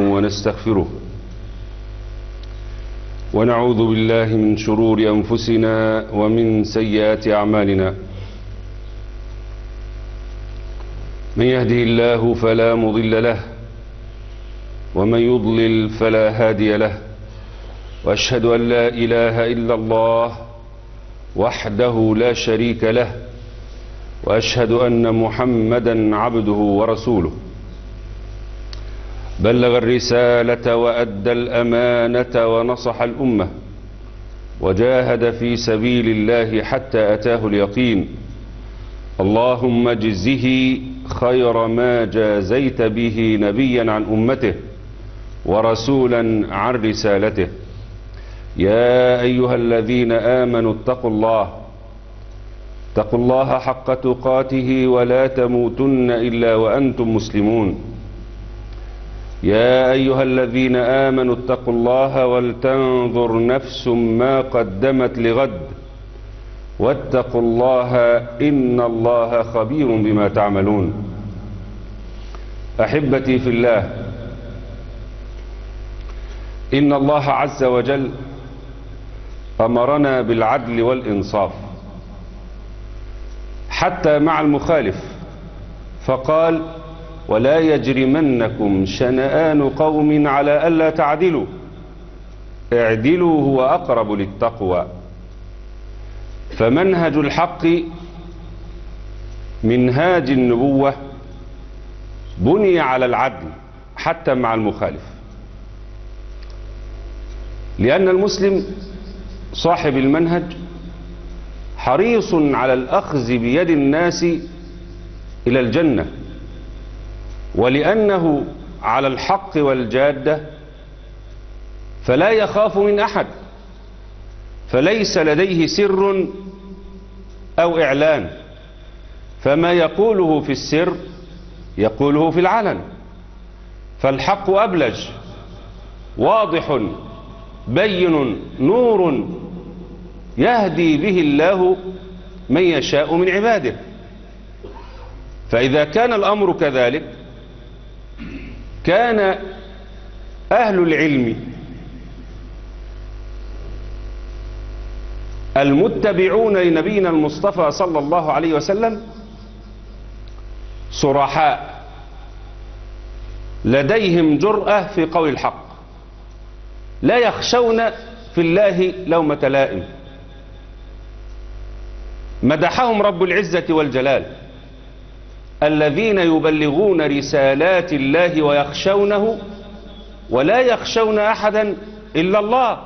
ونستغفره ونعوذ بالله من شرور أنفسنا ومن سيئات أعمالنا من يهده الله فلا مضل له ومن يضلل فلا هادي له وأشهد أن لا إله إلا الله وحده لا شريك له وأشهد أن محمدا عبده ورسوله بلغ الرسالة وأدى الأمانة ونصح الأمة وجاهد في سبيل الله حتى أتاه اليقين اللهم اجزه خير ما جازيت به نبيا عن أمته ورسولا عن رسالته يا أيها الذين آمنوا اتقوا الله اتقوا الله حق تقاته ولا تموتن إلا وأنتم مسلمون يا أيها الذين آمنوا اتقوا الله ولتنظر نفس ما قدمت لغد واتقوا الله إن الله خبير بما تعملون أحبتي في الله إن الله عز وجل أمرنا بالعدل والإنصاف حتى مع المخالف فقال ولا يجرمنكم شنآن قوم على ألا تعدلوا اعدلوا هو أقرب للتقوى فمنهج الحق منهاج النبوة بني على العدل حتى مع المخالف لأن المسلم صاحب المنهج حريص على الأخذ بيد الناس إلى الجنة ولأنه على الحق والجادة فلا يخاف من أحد فليس لديه سر أو إعلان فما يقوله في السر يقوله في العلن فالحق أبلج واضح بين نور يهدي به الله من يشاء من عباده فإذا كان الأمر كذلك كان أهل العلم المتبعون لنبينا المصطفى صلى الله عليه وسلم صرحاء لديهم جرأة في قول الحق لا يخشون في الله لومة لائم مدحهم رب العزة والجلال الذين يبلغون رسالات الله ويخشونه ولا يخشون أحدا إلا الله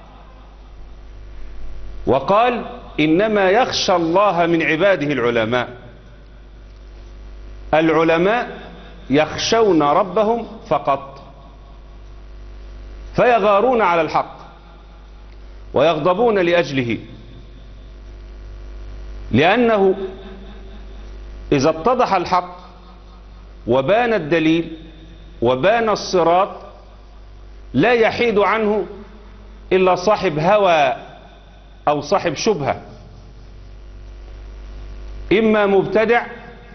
وقال إنما يخشى الله من عباده العلماء العلماء يخشون ربهم فقط فيغارون على الحق ويغضبون لأجله لأنه إذا اتضح الحق وبان الدليل وبان الصراط لا يحيد عنه إلا صاحب هوى أو صاحب شبهة إما مبتدع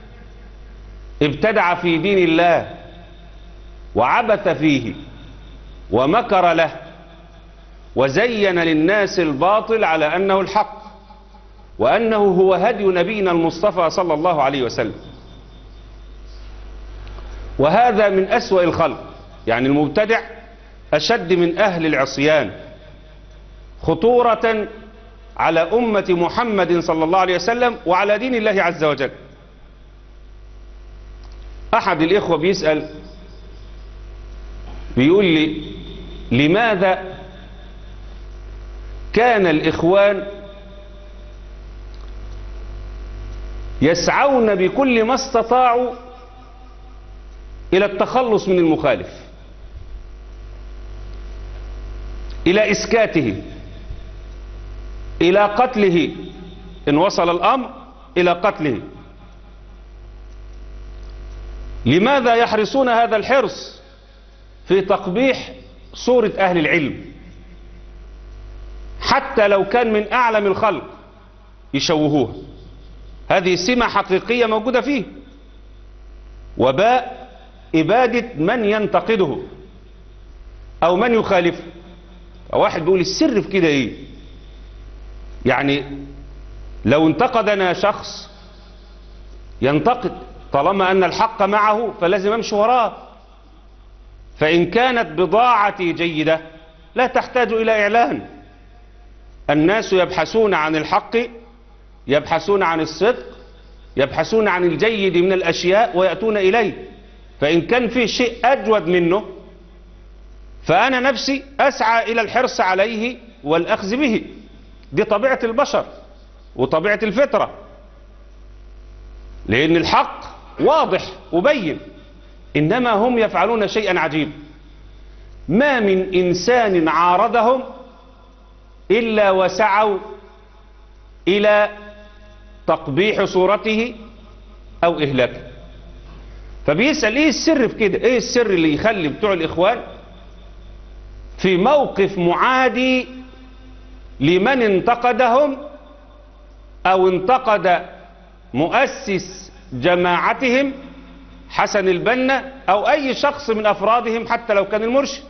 ابتدع في دين الله وعبث فيه ومكر له وزين للناس الباطل على أنه الحق وأنه هو هدي نبينا المصطفى صلى الله عليه وسلم وهذا من أسوأ الخلق يعني المبتدع أشد من أهل العصيان خطورة على أمة محمد صلى الله عليه وسلم وعلى دين الله عز وجل أحد الإخوة بيسأل بيقول لي لماذا كان الإخوان يسعون بكل ما استطاعوا إلى التخلص من المخالف إلى إسكاته إلى قتله إن وصل الأمر إلى قتله لماذا يحرصون هذا الحرص في تقبيح صورة أهل العلم حتى لو كان من أعلم الخلق يشوهوها هذه سمة حقيقية موجودة فيه وباء إبادة من ينتقده أو من يخالفه واحد بيقول السر في كده إيه يعني لو انتقدنا شخص ينتقد طالما أن الحق معه فلازم أمشي وراه فإن كانت بضاعتي جيدة لا تحتاج إلى إعلان الناس يبحثون عن الحق يبحثون عن الصدق يبحثون عن الجيد من الأشياء ويأتون إليه فإن كان في شيء أجود منه فأنا نفسي أسعى إلى الحرص عليه والأخذ به دي طبيعة البشر وطبيعة الفطرة لأن الحق واضح وبين إنما هم يفعلون شيئا عجيب ما من إنسان عارضهم إلا وسعوا إلى تقبيح صورته أو إهلاكه فبيسأل إيه السر في كده إيه السر اللي يخلي بتوع الإخوان في موقف معادي لمن انتقدهم أو انتقد مؤسس جماعتهم حسن البنا أو أي شخص من أفرادهم حتى لو كان المرشد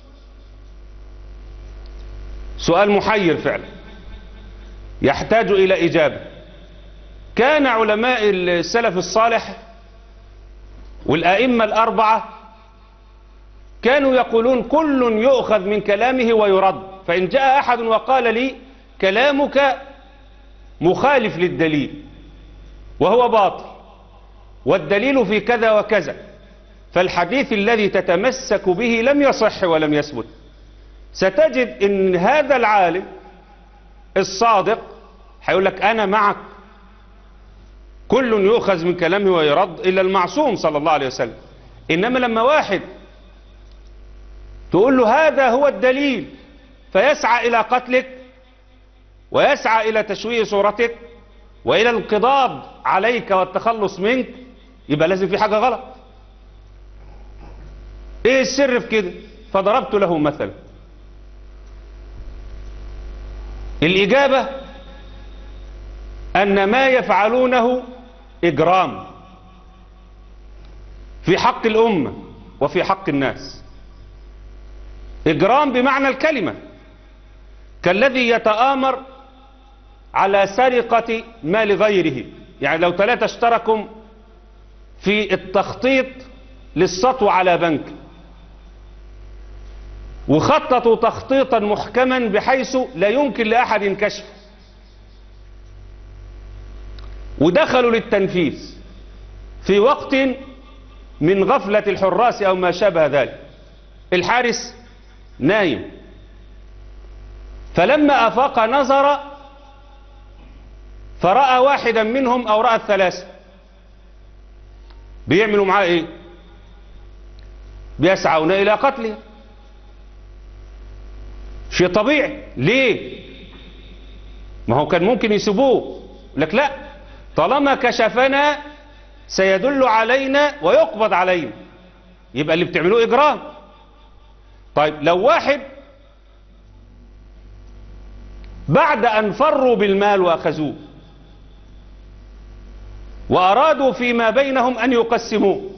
سؤال محير فعلا يحتاج إلى إجابة كان علماء السلف الصالح والأئمة الأربعة كانوا يقولون كل يؤخذ من كلامه ويرد فإن جاء أحد وقال لي كلامك مخالف للدليل وهو باطل والدليل في كذا وكذا فالحديث الذي تتمسك به لم يصح ولم يثبت ستجد ان هذا العالم الصادق هيقول لك انا معك كل يؤخذ من كلامه ويرد الا المعصوم صلى الله عليه وسلم انما لما واحد تقول له هذا هو الدليل فيسعى الى قتلك ويسعى الى تشويه صورتك والى الانقضاض عليك والتخلص منك يبقى لازم في حاجة غلط ايه السر في كده فضربت له مثلا الإجابة أن ما يفعلونه إجرام في حق الأمة وفي حق الناس إجرام بمعنى الكلمة كالذي يتآمر على سرقة مال غيره يعني لو ثلاثة اشتركوا في التخطيط للسطو على بنك وخططوا تخطيطا محكما بحيث لا يمكن لأحد كشفه ودخلوا للتنفيذ في وقت من غفلة الحراس أو ما شابه ذلك الحارس نايم فلما أفاق نظر فرأى واحدا منهم أو رأى الثلاثة بيعملوا معاه ايه بيسعون الى قتله شيء طبيعي ليه ما هو كان ممكن يسيبوه لك لا طالما كشفنا سيدل علينا ويقبض علينا يبقى اللي بتعملوه اجرام طيب لو واحد بعد ان فروا بالمال واخذوه وأرادوا فيما بينهم أن يقسموه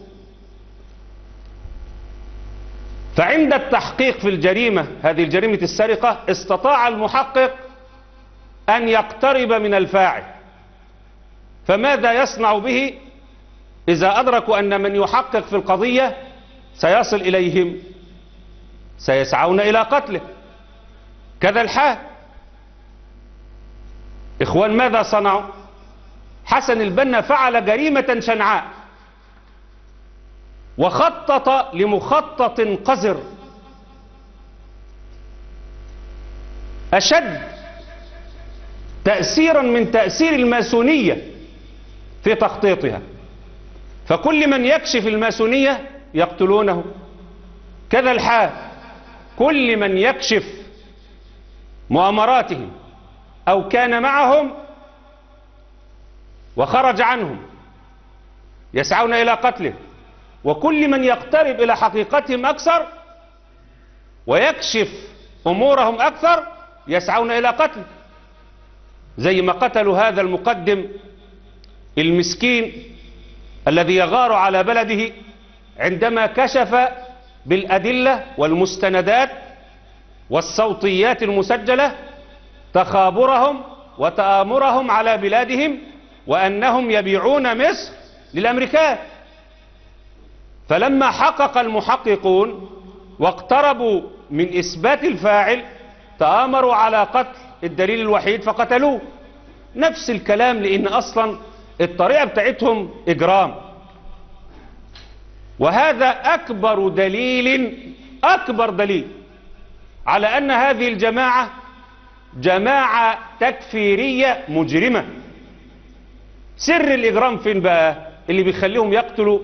فعند التحقيق في الجريمة هذه الجريمة السرقة استطاع المحقق أن يقترب من الفاعل فماذا يصنع به إذا أدركوا أن من يحقق في القضية سيصل إليهم سيسعون إلى قتله كذا الحال إخوان ماذا صنعوا حسن البنا فعل جريمة شنعاء وخطط لمخطط قذر أشد تأثيرا من تأثير الماسونية في تخطيطها فكل من يكشف الماسونية يقتلونه كذا الحال كل من يكشف مؤامراتهم أو كان معهم وخرج عنهم يسعون إلى قتله وكل من يقترب إلى حقيقتهم أكثر ويكشف أمورهم أكثر يسعون إلى قتله زي ما قتلوا هذا المقدم المسكين الذي يغار على بلده عندما كشف بالأدلة والمستندات والصوتيات المسجلة تخابرهم وتآمرهم على بلادهم وأنهم يبيعون مصر للأمريكان فلما حقق المحققون واقتربوا من إثبات الفاعل تآمروا على قتل الدليل الوحيد فقتلوه نفس الكلام لأن أصلا الطريقة بتاعتهم إجرام وهذا أكبر دليل أكبر دليل على أن هذه الجماعة جماعة تكفيرية مجرمة سر الإجرام فين بقى اللي بيخليهم يقتلوا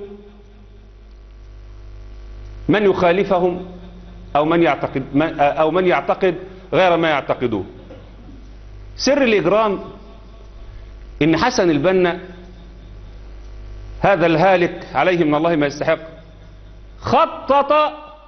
من يخالفهم أو من يعتقد أو من يعتقد غير ما يعتقدون سر الإجرام إن حسن البنا هذا الهالك عليه من الله ما يستحق خطط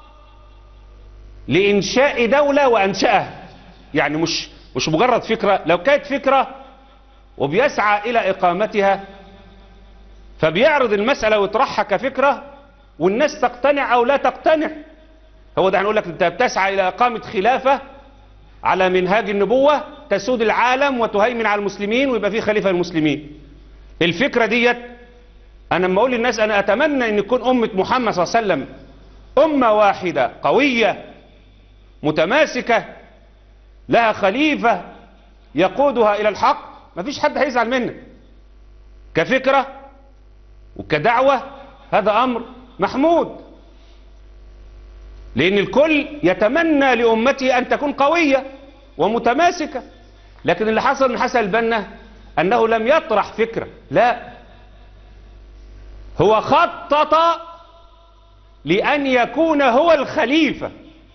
لإنشاء دولة وأنشأها يعني مش مش مجرد فكرة لو كانت فكرة وبيسعى إلى إقامتها فبيعرض المسألة ويطرحها كفكرة والناس تقتنع أو لا تقتنع هو ده هنقول لك أنت بتسعى إلى إقامة خلافة على منهاج النبوة تسود العالم وتهيمن على المسلمين ويبقى فيه خليفة المسلمين الفكرة ديت أنا لما أقول للناس أنا أتمنى أن يكون أمة محمد صلى الله عليه وسلم أمة واحدة قوية متماسكة لها خليفة يقودها إلى الحق مفيش حد هيزعل منك كفكرة وكدعوة هذا أمر محمود لأن الكل يتمنى لأمته أن تكون قوية ومتماسكة لكن اللي حصل من حسن البنا أنه لم يطرح فكرة لا هو خطط لأن يكون هو الخليفة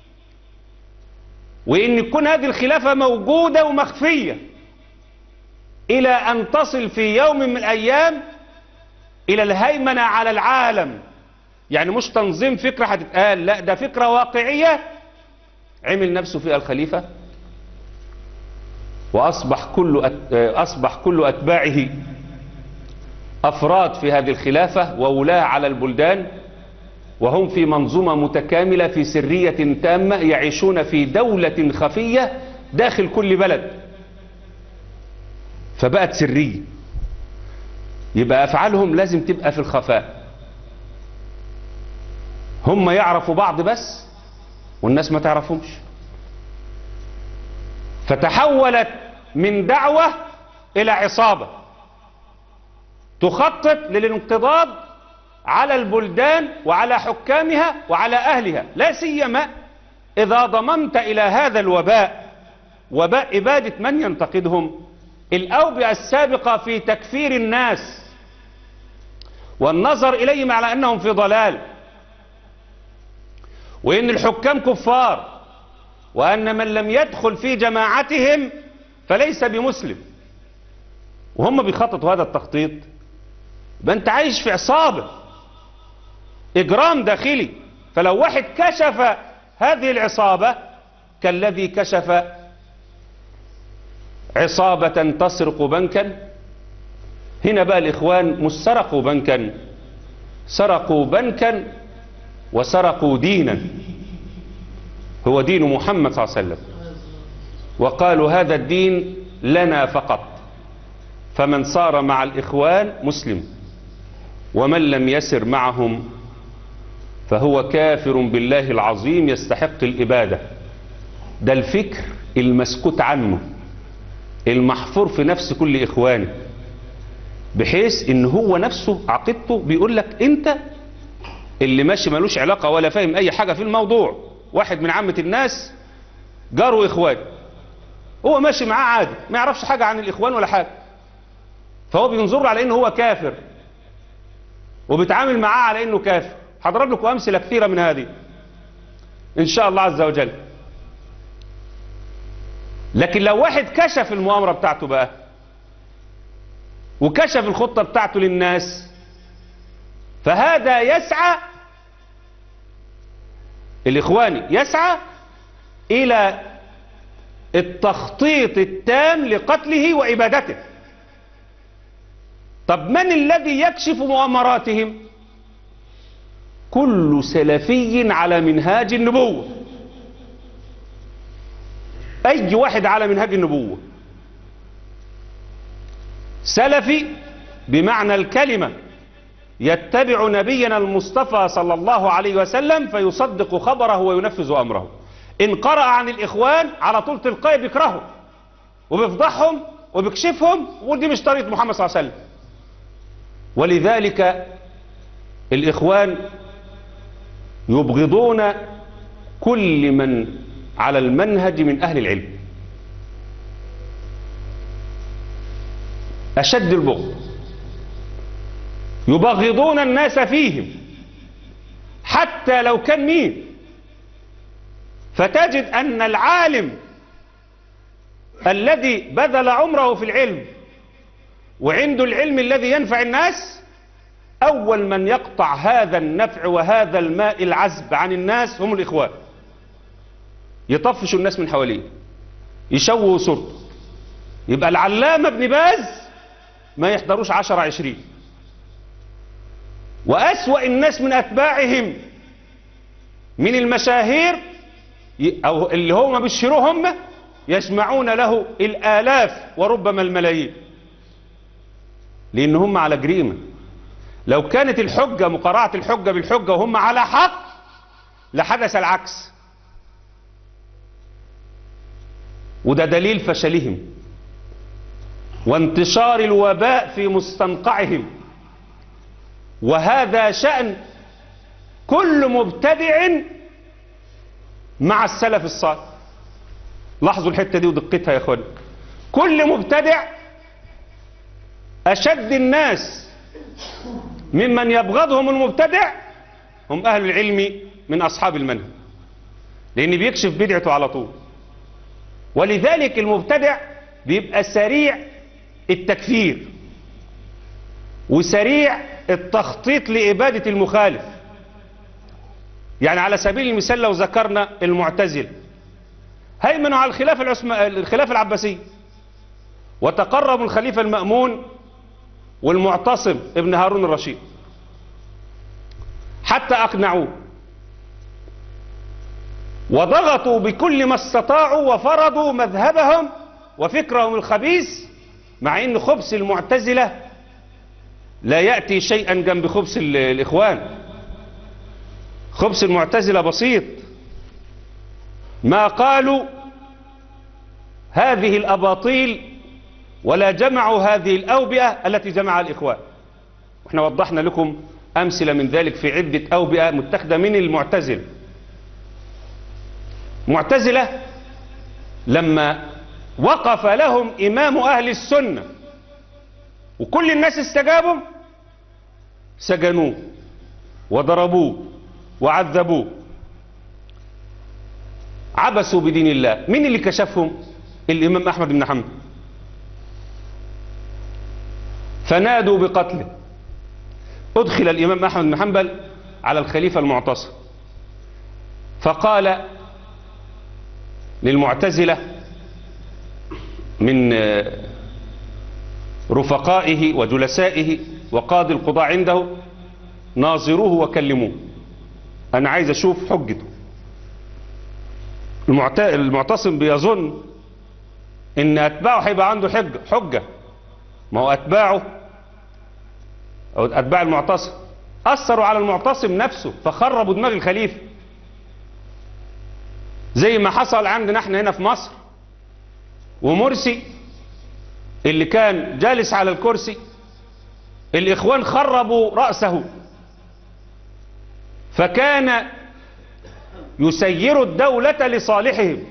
وإن تكون هذه الخلافة موجودة ومخفية إلى أن تصل في يوم من الأيام إلى الهيمنة على العالم يعني مش تنظيم فكرة هتتقال لا ده فكرة واقعية عمل نفسه فيها الخليفة وأصبح كل أت... أصبح كل أتباعه أفراد في هذه الخلافة وولاة على البلدان وهم في منظومة متكاملة في سرية تامة يعيشون في دولة خفية داخل كل بلد فبقت سرية يبقى أفعالهم لازم تبقى في الخفاء هم يعرفوا بعض بس والناس ما تعرفهمش فتحولت من دعوة إلى عصابة تخطط للانقضاض على البلدان وعلى حكامها وعلى أهلها لا سيما إذا ضممت إلى هذا الوباء وباء إبادة من ينتقدهم الأوبئة السابقة في تكفير الناس والنظر إليهم على أنهم في ضلال وإن الحكام كفار وأن من لم يدخل في جماعتهم فليس بمسلم وهم بيخططوا هذا التخطيط يبقى أنت عايش في عصابة إجرام داخلي فلو واحد كشف هذه العصابة كالذي كشف عصابة تسرق بنكا هنا بقى الإخوان مش سرقوا بنكا سرقوا بنكا وسرقوا دينا هو دين محمد صلى الله عليه وسلم وقالوا هذا الدين لنا فقط فمن صار مع الإخوان مسلم ومن لم يسر معهم فهو كافر بالله العظيم يستحق الإبادة ده الفكر المسكوت عنه المحفور في نفس كل إخوانه بحيث ان هو نفسه عقيدته بيقول لك انت اللي ماشي ملوش علاقة ولا فاهم اي حاجة في الموضوع واحد من عامة الناس جاره اخوان هو ماشي معاه عادي ما يعرفش حاجة عن الاخوان ولا حاجة فهو بينظر له على انه هو كافر وبيتعامل معاه على انه كافر هضرب لكم امثلة كثيرة من هذه ان شاء الله عز وجل لكن لو واحد كشف المؤامرة بتاعته بقى وكشف الخطة بتاعته للناس فهذا يسعى الإخواني يسعى إلى التخطيط التام لقتله وإبادته طب من الذي يكشف مؤامراتهم كل سلفي على منهاج النبوة أي واحد على منهاج النبوة سلفي بمعنى الكلمة يتبع نبينا المصطفى صلى الله عليه وسلم فيصدق خبره وينفذ أمره إن قرأ عن الإخوان على طول تلقائي بيكرههم وبيفضحهم وبيكشفهم ودي مش طريقة محمد صلى الله عليه وسلم ولذلك الإخوان يبغضون كل من على المنهج من أهل العلم أشد البغض يبغضون الناس فيهم حتى لو كان مين فتجد أن العالم الذي بذل عمره في العلم وعنده العلم الذي ينفع الناس أول من يقطع هذا النفع وهذا الماء العذب عن الناس هم الإخوان يطفشوا الناس من حواليه يشوهوا صورته يبقى العلامة ابن باز ما يحضروش عشر عشرين وأسوأ الناس من أتباعهم من المشاهير أو اللي هم بيشهروا هم يسمعون له الآلاف وربما الملايين لأن هم على جريمة لو كانت الحجة مقارعة الحجة بالحجة وهم على حق لحدث العكس وده دليل فشلهم وانتشار الوباء في مستنقعهم وهذا شأن كل مبتدع مع السلف الصالح لاحظوا الحتة دي ودقتها يا اخواني كل مبتدع أشد الناس ممن يبغضهم المبتدع هم أهل العلم من أصحاب المنهج لأن بيكشف بدعته على طول ولذلك المبتدع بيبقى سريع التكفير وسريع التخطيط لإبادة المخالف يعني على سبيل المثال لو ذكرنا المعتزل هيمنوا على الخلافة, العثم... الخلافة العباسية وتقربوا الخليفة المأمون والمعتصم ابن هارون الرشيد حتى أقنعوه وضغطوا بكل ما استطاعوا وفرضوا مذهبهم وفكرهم الخبيث مع ان خبث المعتزلة لا يأتي شيئا جنب خبث الإخوان خبث المعتزلة بسيط ما قالوا هذه الأباطيل ولا جمعوا هذه الأوبئة التي جمعها الإخوان واحنا وضحنا لكم أمثلة من ذلك في عدة أوبئة متخذة من المعتزل معتزلة لما وقف لهم إمام أهل السنة وكل الناس استجابوا سجنوه وضربوه وعذبوه عبسوا بدين الله مين اللي كشفهم الإمام أحمد بن حنبل فنادوا بقتله أدخل الإمام أحمد بن حنبل على الخليفة المعتصم فقال للمعتزلة من رفقائه وجلسائه وقاضي القضاء عنده ناظروه وكلموه أنا عايز أشوف حجته المعتصم بيظن ان اتباعه هيبقى عنده حجة حجة ما هو اتباعه او اتباع المعتصم اثروا على المعتصم نفسه فخربوا دماغ الخليفة زي ما حصل عندنا احنا هنا في مصر ومرسي اللي كان جالس على الكرسي الاخوان خربوا رأسه فكان يسير الدولة لصالحهم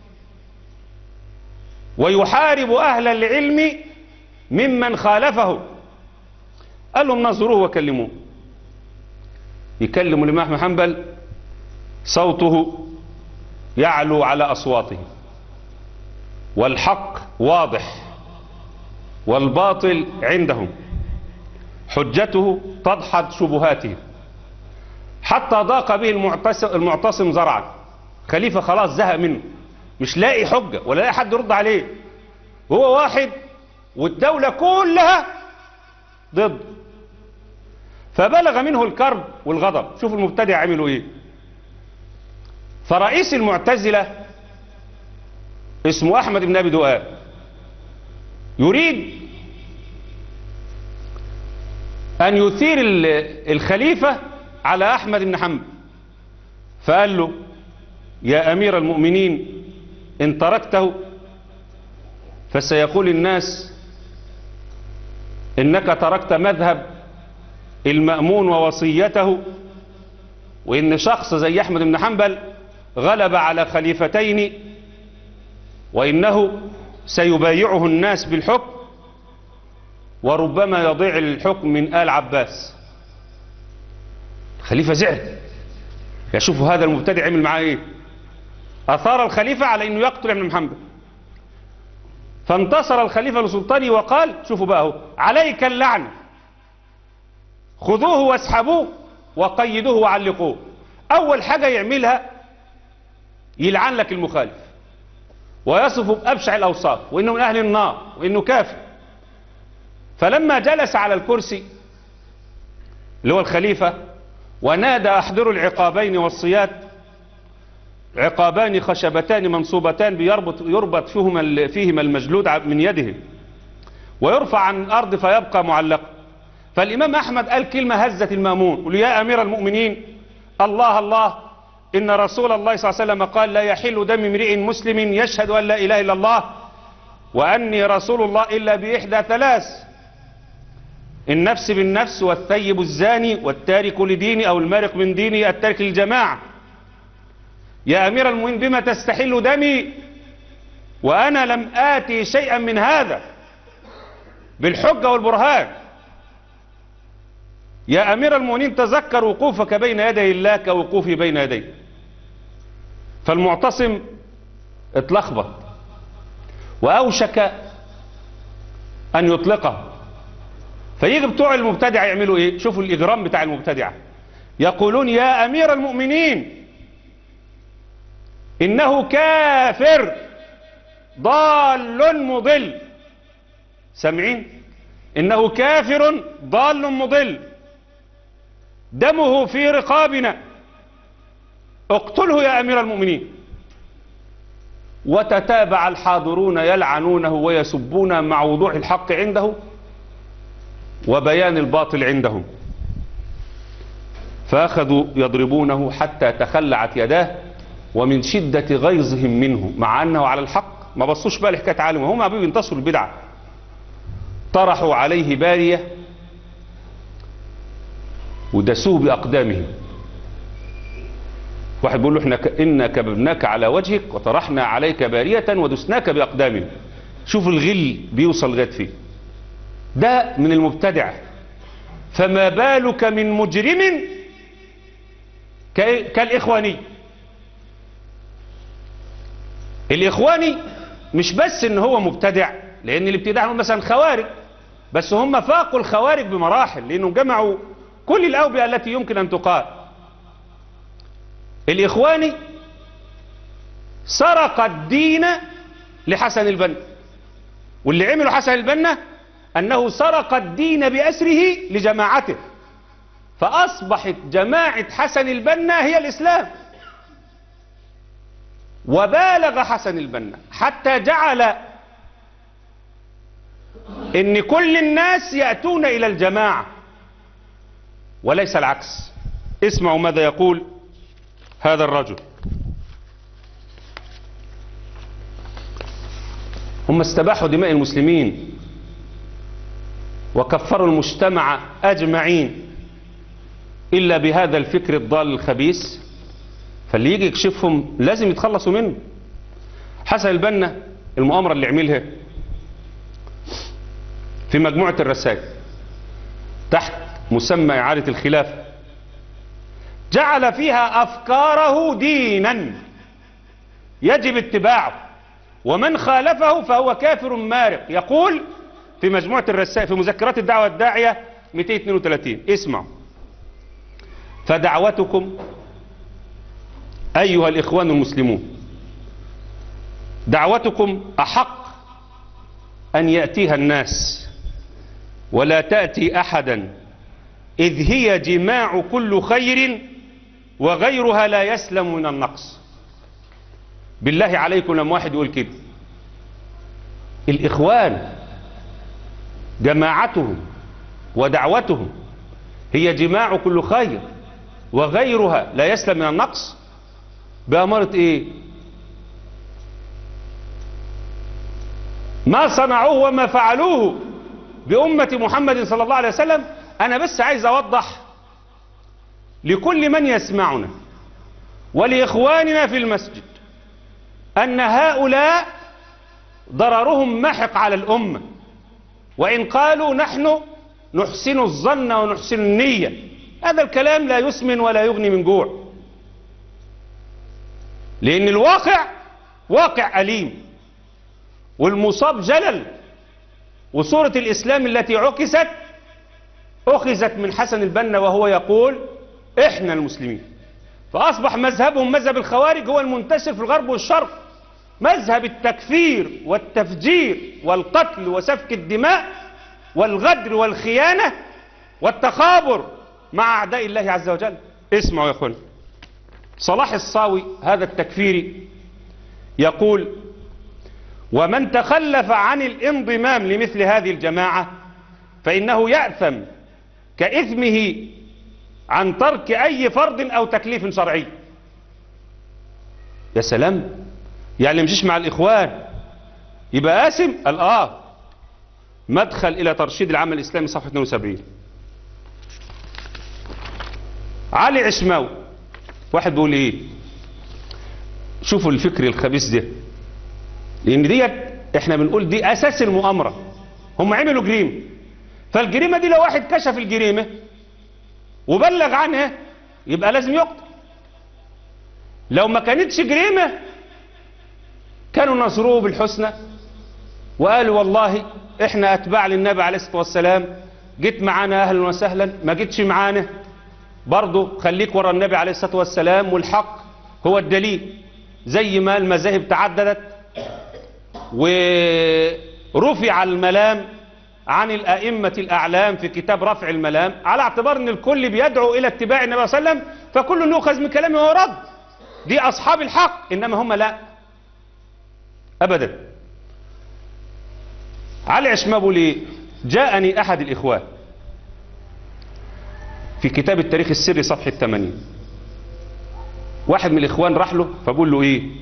ويحارب أهل العلم ممن خالفه قال لهم نظروه وكلموه يكلم الإمام أحمد حنبل صوته يعلو على أصواته والحق واضح والباطل عندهم حجته تدحض شبهاته حتى ضاق به المعتصم, المعتصم زرعا خليفة خلاص زهق منه مش لاقي حجة ولا لاقي حد يرد عليه هو واحد والدولة كلها ضد فبلغ منه الكرب والغضب شوف المبتدع عملوا ايه فرئيس المعتزلة اسمه احمد بن ابي دؤاب يريد ان يثير ال- الخليفة على احمد بن حنبل فقال له يا امير المؤمنين ان تركته فسيقول الناس انك تركت مذهب المأمون ووصيته وان شخص زي احمد بن حنبل غلب على خليفتين وانه سيبايعه الناس بالحكم وربما يضيع الحكم من آل عباس الخليفة زعل يشوف هذا المبتدع عمل معاه ايه اثار الخليفة على انه يقتل ابن محمد فانتصر الخليفة لسلطانه وقال شوفوا بقى اهو عليك اللعنة خذوه واسحبوه وقيدوه وعلقوه اول حاجة يعملها يلعن لك المخالف ويصفه بأبشع الأوصاف وإنه من أهل النار وإنه كافر فلما جلس على الكرسي اللي هو الخليفة ونادى أحضروا العقابين والصياد عقابان خشبتان منصوبتان بيربط يربط فيهما ال- فيهما المجلود ع- من يده ويرفع عن الأرض فيبقى معلقا فالإمام أحمد قال كلمة هزت المامون قال يا أمير المؤمنين الله الله إن رسول الله صلى الله عليه وسلم قال لا يحل دم امرئ مسلم يشهد أن لا إله إلا الله وأني رسول الله إلا بإحدى ثلاث النفس بالنفس والثيب الزاني والتارك لديني أو المارق من ديني التارك للجماعة يا أمير المؤمنين بما تستحل دمي وأنا لم آتي شيئا من هذا بالحجة والبرهان يا أمير المؤمنين تذكر وقوفك بين يدي الله كوقوفي بين يديه فالمعتصم اتلخبط وأوشك أن يطلقه فيجي بتوع المبتدع يعملوا ايه شوفوا الإجرام بتاع المبتدع يقولون يا أمير المؤمنين إنه كافر ضال مضل سامعين إنه كافر ضال مضل دمه في رقابنا اقتله يا أمير المؤمنين وتتابع الحاضرون يلعنونه ويسبون مع وضوح الحق عنده وبيان الباطل عندهم فأخذوا يضربونه حتى تخلعت يداه ومن شدة غيظهم منه مع أنه على الحق ما بصوش بقى لحكاية عالم هم عبيب ينتصروا البدعة طرحوا عليه بارية ودسوه بأقدامهم واحد بيقول له احنا ك- إنا كببناك على وجهك وطرحنا عليك بارية ودسناك بأقدامنا شوف الغل بيوصل لغايه فيه ده من المبتدع فما بالك من مجرم ك- كالإخواني الإخواني مش بس ان هو مبتدع لأن الابتداع هم مثلا خوارج بس هم فاقوا الخوارج بمراحل لأنهم جمعوا كل الأوبئة التي يمكن أن تقال الإخواني سرق الدين لحسن البنا واللي عمله حسن البنا أنه سرق الدين بأسره لجماعته فأصبحت جماعة حسن البنا هي الإسلام وبالغ حسن البنا حتى جعل ان كل الناس يأتون الى الجماعة وليس العكس اسمعوا ماذا يقول هذا الرجل هم استباحوا دماء المسلمين وكفروا المجتمع أجمعين إلا بهذا الفكر الضال الخبيث فاللي يجي يكشفهم لازم يتخلصوا منه حسن البنا المؤامرة اللي عملها في مجموعة الرسائل تحت مسمى إعادة الخلافة جعل فيها أفكاره دينا يجب اتباعه ومن خالفه فهو كافر مارق يقول في مجموعة الرسائل في مذكرات الدعوة الداعية 232 اسمعوا فدعوتكم أيها الإخوان المسلمون دعوتكم أحق أن يأتيها الناس ولا تأتي أحدا إذ هي جماع كل خير وغيرها لا يسلم من النقص بالله عليكم لما واحد يقول كده الإخوان جماعتهم ودعوتهم هي جماع كل خير وغيرها لا يسلم من النقص بأمارة ايه ما صنعوه وما فعلوه بأمة محمد صلى الله عليه وسلم أنا بس عايز أوضح لكل من يسمعنا ولإخواننا في المسجد أن هؤلاء ضررهم محق على الأمة وإن قالوا نحن نحسن الظن ونحسن النية هذا الكلام لا يسمن ولا يغني من جوع لأن الواقع واقع أليم والمصاب جلل وصورة الإسلام التي عكست أخذت من حسن البنا وهو يقول إحنا المسلمين فأصبح مذهبهم مذهب الخوارج هو المنتشر في الغرب والشرق مذهب التكفير والتفجير والقتل وسفك الدماء والغدر والخيانة والتخابر مع أعداء الله عز وجل اسمعوا يا أخوان صلاح الصاوي هذا التكفيري يقول ومن تخلف عن الانضمام لمثل هذه الجماعة فإنه يأثم كإثمه عن ترك أي فرض أو تكليف شرعي يا سلام يعني مشيش مع الإخوان يبقى آثم قال آه مدخل إلى ترشيد العمل الإسلامي صفحة 72 علي عشماوي واحد بيقول ايه شوفوا الفكر الخبيث ده لان ديت احنا بنقول دي اساس المؤامره هم عملوا جريمه فالجريمه دي لو واحد كشف الجريمه وبلغ عنها يبقى لازم يقتل لو ما كانتش جريمه كانوا نصروه بالحسنى وقالوا والله احنا اتباع للنبي عليه الصلاه والسلام جيت معانا اهلا وسهلا ما جيتش معانا برضه خليك ورا النبي عليه الصلاة والسلام والحق هو الدليل زي ما المذاهب تعددت ورفع الملام عن الأئمة الأعلام في كتاب رفع الملام على اعتبار أن الكل بيدعو إلى اتباع النبي صلى الله عليه وسلم فكل يؤخذ من كلامه ورد دي أصحاب الحق إنما هم لا أبدا علي عشمابه ليه جاءني أحد الإخوان في كتاب التاريخ السري صفحة 80 واحد من الإخوان راح له فبقول له إيه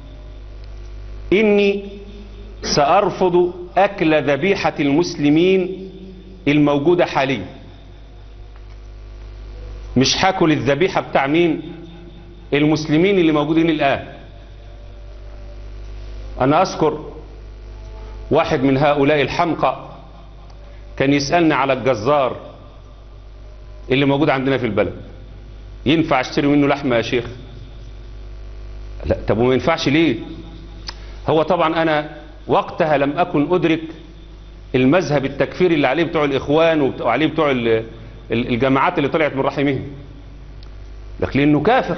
إني سأرفض أكل ذبيحة المسلمين الموجودة حاليا مش هاكل الذبيحة بتاع مين المسلمين اللي موجودين الآن أنا أذكر واحد من هؤلاء الحمقى كان يسألني على الجزار اللي موجود عندنا في البلد ينفع اشتري منه لحمة يا شيخ لا طب وما ينفعش ليه هو طبعا انا وقتها لم اكن ادرك المذهب التكفيري اللي عليه بتوع الاخوان وعليه بتوع الجماعات اللي طلعت من رحمهم لكن لانه كافر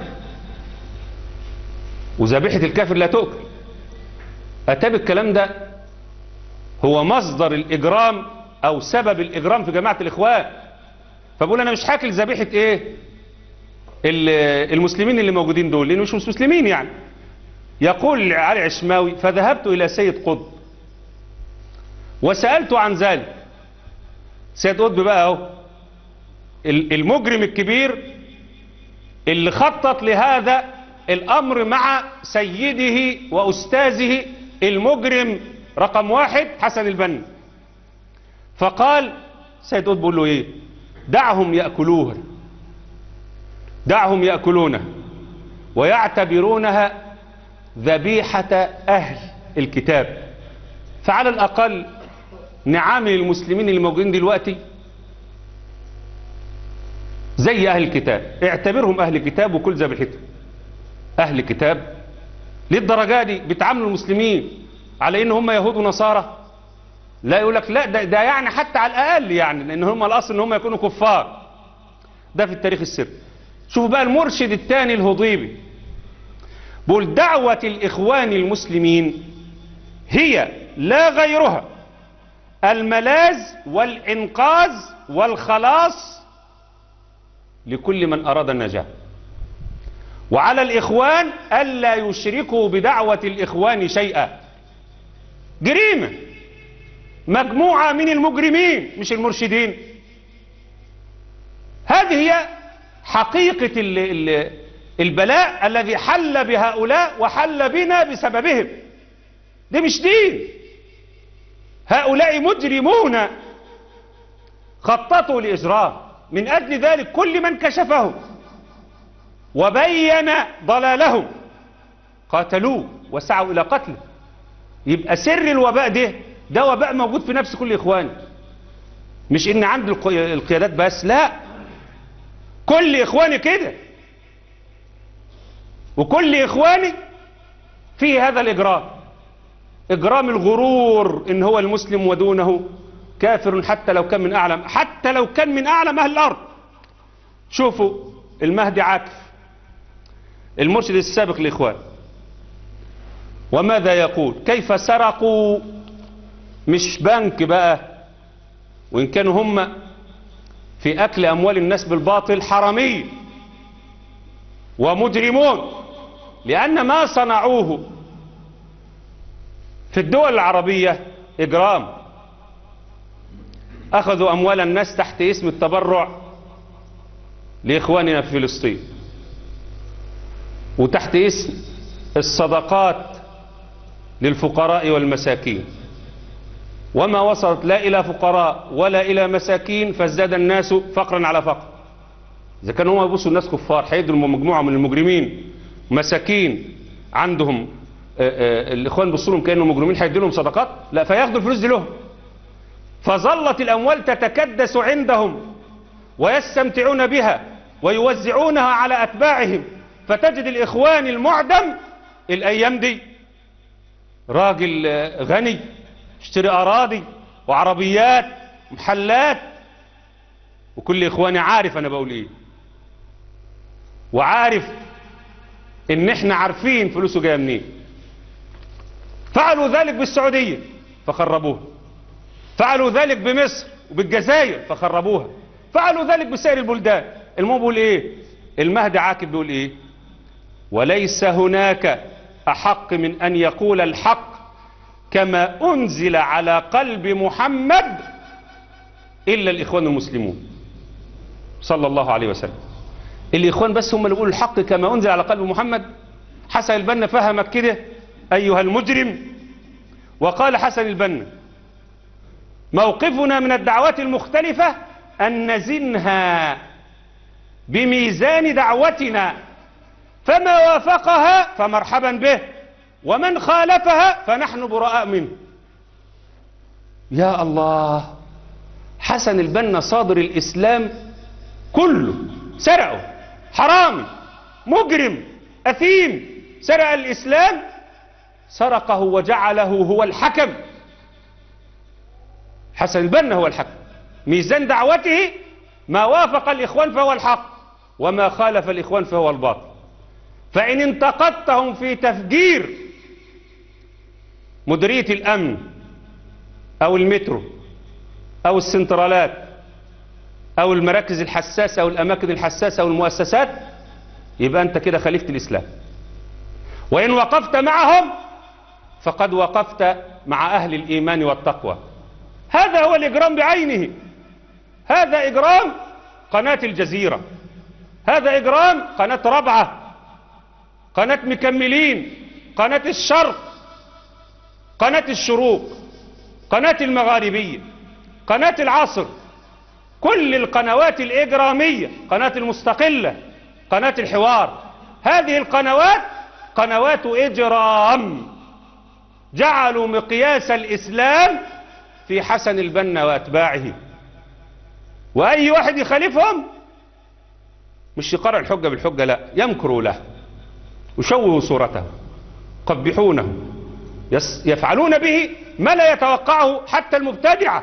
وذبيحة الكافر لا تؤكل اتى بالكلام ده هو مصدر الاجرام او سبب الاجرام في جماعة الاخوان فبقول انا مش هاكل ذبيحه ايه المسلمين اللي موجودين دول لانه مش مسلمين يعني يقول علي عشماوي فذهبت الى سيد قطب وسالته عن ذلك سيد قطب بقى اهو المجرم الكبير اللي خطط لهذا الامر مع سيده واستاذه المجرم رقم واحد حسن البنا فقال سيد قطب بيقول له ايه دعهم يأكلوها دعهم يأكلونها ويعتبرونها ذبيحة أهل الكتاب فعلى الأقل نعامل المسلمين اللي موجودين دلوقتي زي أهل الكتاب اعتبرهم أهل كتاب وكل ذبيحتهم أهل كتاب للدرجة دي بيتعاملوا المسلمين على إن هم يهود ونصارى لا يقول لك لا ده, ده يعني حتى على الأقل يعني لأن هم الأصل إن هم يكونوا كفار ده في التاريخ السري شوفوا بقى المرشد الثاني الهضيبي بقول دعوة الإخوان المسلمين هي لا غيرها الملاذ والإنقاذ والخلاص لكل من أراد النجاة وعلى الإخوان ألا يشركوا بدعوة الإخوان شيئا جريمة مجموعة من المجرمين مش المرشدين هذه هي حقيقة ال ال البلاء الذي حل بهؤلاء وحل بنا بسببهم ده مش دين هؤلاء مجرمون خططوا لإجرام من أجل ذلك كل من كشفهم وبين ضلالهم قاتلوه وسعوا إلى قتله يبقى سر الوباء ده ده وباء موجود في نفس كل إخواني مش إن عند الق- القيادات بس لا كل إخواني كده وكل إخواني في هذا الإجرام إجرام الغرور إن هو المسلم ودونه كافر حتى لو كان من أعلم حتى لو كان من أعلم أهل الأرض شوفوا المهدي عاكف المرشد السابق للإخوان وماذا يقول كيف سرقوا مش بنك بقى وإن كانوا هم في أكل أموال الناس بالباطل حرامي ومجرمون لأن ما صنعوه في الدول العربية إجرام أخذوا أموال الناس تحت اسم التبرع لإخواننا في فلسطين وتحت اسم الصدقات للفقراء والمساكين وما وصلت لا إلى فقراء ولا إلى مساكين فازداد الناس فقرا على فقر إذا كانوا هم يبصوا الناس كفار هيدوا مجموعة من المجرمين مساكين عندهم آه، آه، الإخوان بصوا لهم كأنهم مجرمين هيدوا لهم صدقات لا فياخدوا الفلوس دي لهم فظلت الأموال تتكدس عندهم ويستمتعون بها ويوزعونها على أتباعهم فتجد الإخوان المعدم الأيام دي راجل آه، غني اشتري أراضي وعربيات محلات وكل إخواني عارف أنا بقول إيه وعارف إن إحنا عارفين فلوسه جاية منين فعلوا ذلك بالسعودية فخربوها فعلوا ذلك بمصر وبالجزائر فخربوها فعلوا ذلك بسائر البلدان المهم بيقول ايه المهدي عاكف بيقول ايه وليس هناك احق من ان يقول الحق كما انزل على قلب محمد الا الاخوان المسلمون صلى الله عليه وسلم الاخوان بس هم اللي بيقولوا الحق كما انزل على قلب محمد حسن البنا فهمك كده ايها المجرم وقال حسن البنا موقفنا من الدعوات المختلفة أن نزنها بميزان دعوتنا فما وافقها فمرحبا به ومن خالفها فنحن براء منه يا الله حسن البنا صادر الإسلام كله سرقه حرامي مجرم أثيم سرق الإسلام سرقه وجعله هو الحكم حسن البنا هو الحق ميزان دعوته ما وافق الإخوان فهو الحق وما خالف الإخوان فهو الباطل فإن انتقدتهم في تفجير مديرية الأمن أو المترو أو السنترالات أو المراكز الحساسة أو الأماكن الحساسة أو المؤسسات يبقى أنت كده خليفة الإسلام وإن وقفت معهم فقد وقفت مع أهل الإيمان والتقوى هذا هو الإجرام بعينه هذا إجرام قناة الجزيرة هذا إجرام قناة ربعة قناة مكملين قناة الشرق قناة الشروق قناة المغاربية قناة العصر كل القنوات الإجرامية قناة المستقلة قناة الحوار هذه القنوات قنوات إجرام جعلوا مقياس الإسلام في حسن البنا وأتباعه وأي واحد يخالفهم مش يقرأ الحجة بالحجة لا يمكروا له يشوهوا صورته قبحونه يس يفعلون به ما لا يتوقعه حتى المبتدعة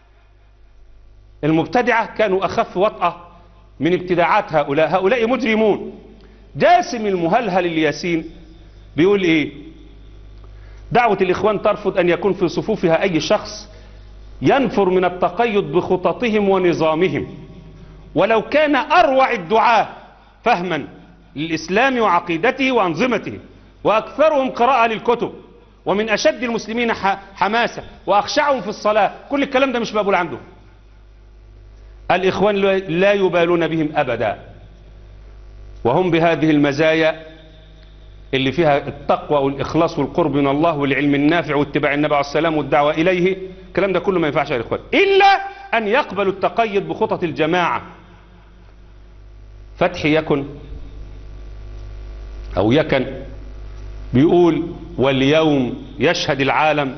المبتدعة كانوا أخف وطأة من ابتداعات هؤلاء هؤلاء مجرمون جاسم المهلهل الياسين بيقول ايه دعوة الإخوان ترفض أن يكون في صفوفها أي شخص ينفر من التقيد بخططهم ونظامهم ولو كان أروع الدعاة فهما للإسلام وعقيدته وأنظمته وأكثرهم قراءة للكتب ومن أشد المسلمين ح- حماسة وأخشعهم في الصلاة كل الكلام ده مش مقبول عندهم الإخوان لا يبالون بهم أبدا وهم بهذه المزايا اللي فيها التقوى والإخلاص والقرب من الله والعلم النافع واتباع النبي عليه السلام والدعوة إليه الكلام ده كله ما ينفعش يا إخوان إلا أن يقبلوا التقيد بخطط الجماعة فتح يكن أو يكن بيقول واليوم يشهد العالم